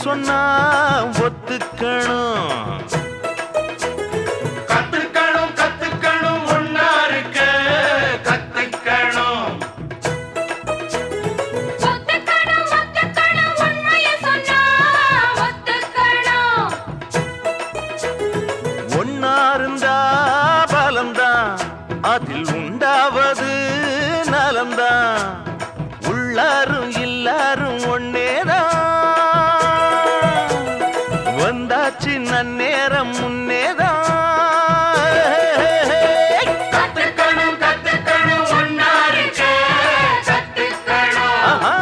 சொன்னா ஒத்துக்கணும் கத்துக்கணும் கத்துக்கணும் ஒன்னா இருக்க கத்துக்கணும் ஒத்துக்கணும் ஒத்துக்கணும் உண்மைய சொன்னா ஒத்துக்கணும் ஒன்னா இருந்தா பலம்தான் அதில் உண்டாவது நலம்தான் உள்ளாரும் எல்லாரும் ஒன்னேதான் வந்தாச்சு நன்னேரம் முன்னேதான் கத்துக்கணும் கத்துக்கணும் ஒன்னா இருக்க கத்துக்கணும் ஆஹா.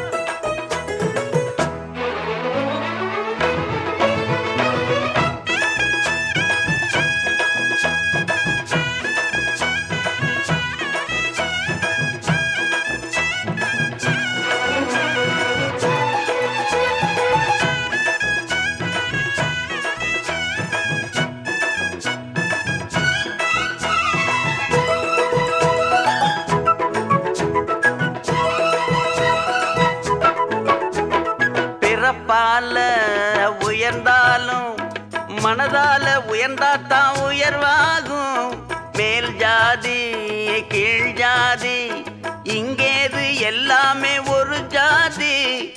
பிறப்பால உயர்ந்தாலும் மனதால உயர்ந்தாத்தான் உயர்வாகும் மேல் ஜாதி கீழ் ஜாதி இங்கேது எல்லாமே ஒரு ஜாதி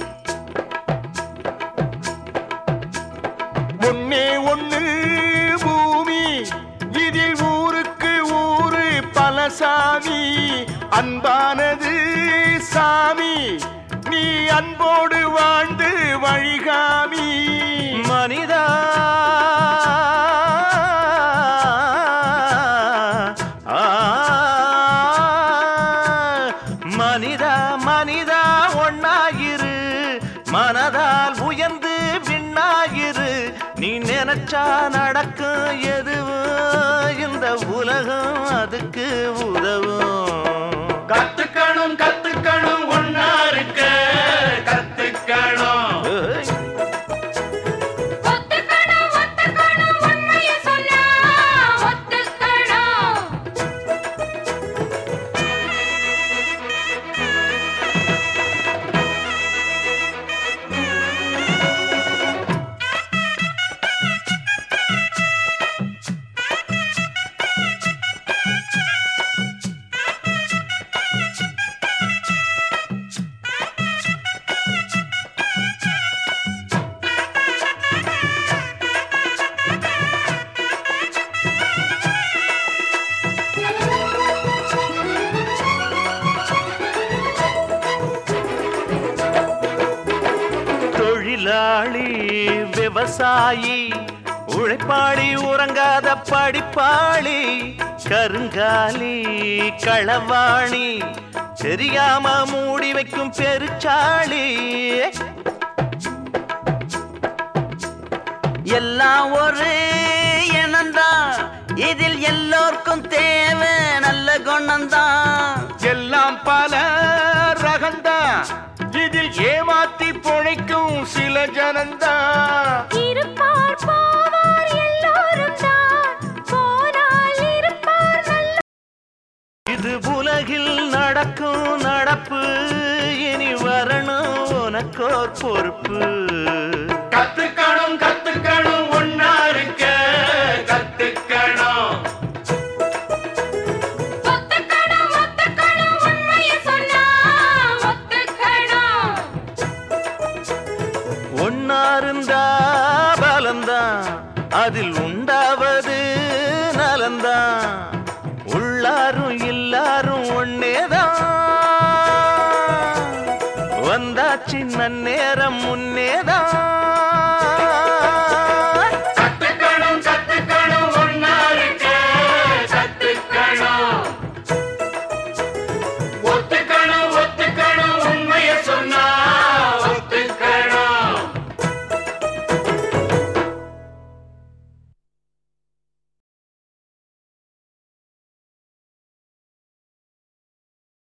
ஒன்னே ஒண்ணு பூமி இதில் ஊருக்கு ஊரு பல சாமி அன்பானது சாமி நீ அன்போடு வாழ்ந்து வழிகாமி மனிதா ஆ, மனிதா மனிதா ஒன்னாயிரு மனதால் உயர்ந்து விண்ணாயிரு நீ நினைச்சா நடக்கும் எதுவும் இந்த உலகம் அதுக்கு உதவும் கத்துக்கணும் கத்துக்கணும் ஒன்னா இருக்க கத்துக்கணும் ஏய். ஒத்துக்கணும் ஒத்துக்கணும் உண்மைய சொன்னா ஒத்துக்கணும் தொழிலாளி விவசாயி உழைப்பாளி உறங்காத படிப்பாளி கருங்காலி களவாணி தெரியாம மூடி வைக்கும் பெருச்சாளி எல்லாம் ஒரு இனம்தான் இதில் எல்லோருக்கும் தேவை நல்ல குணம்தான் எல்லாம் பல ரகந்தா இதில் ஏமாத்தி பொழைக்கும் சில ஜனந்தா இருப்பார் போவார் எல்லோரும் தான் போனால் இருப்பார் நல்ல இது உலகில் நடக்கும் நடப்பு இனி வரணும் உனக்கோ பொறுப்பு கத்துக்கணும் கத்துக்கணும் ஒன்னா இருக்க கத்துக்கணும் ஒத்துக்கணும் ஒத்துக்கணும் உண்மைய சொன்னா ஒத்துக்கணும் ஒன்னா இருந்தா பலம்தான் அதில் உண்டாவது நலந்தான் உள்ளாரும் எல்லாரும் ஒன்னேதான் வந்தாச்சு நன்னேரம் முன்னேதான்